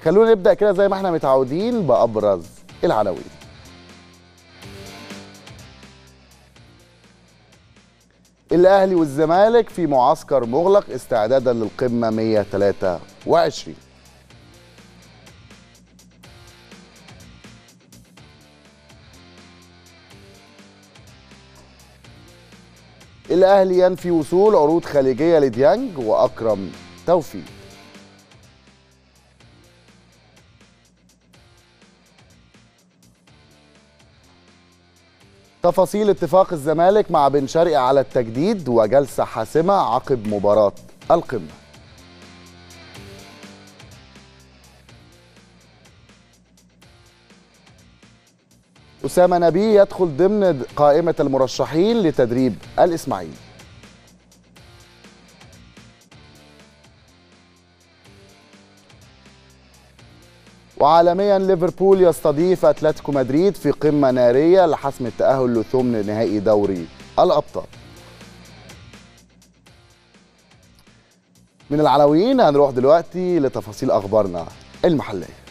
خلونا نبدا كده زي ما احنا متعودين بابرز العناوين الاهلي والزمالك في معسكر مغلق استعدادا للقمه 123 الاهلي ينفي وصول عروض خليجيه لديانج واكرم توفيق تفاصيل اتفاق الزمالك مع بن شرقي على التجديد وجلسه حاسمه عقب مباراه القمه أسامة نبي يدخل ضمن قائمة المرشحين لتدريب الإسماعيلي وعالميا ليفربول يستضيف أتلتيكو مدريد في قمة نارية لحسم التأهل لثمن نهائي دوري الأبطال من العناوين هنروح دلوقتي لتفاصيل أخبارنا المحلية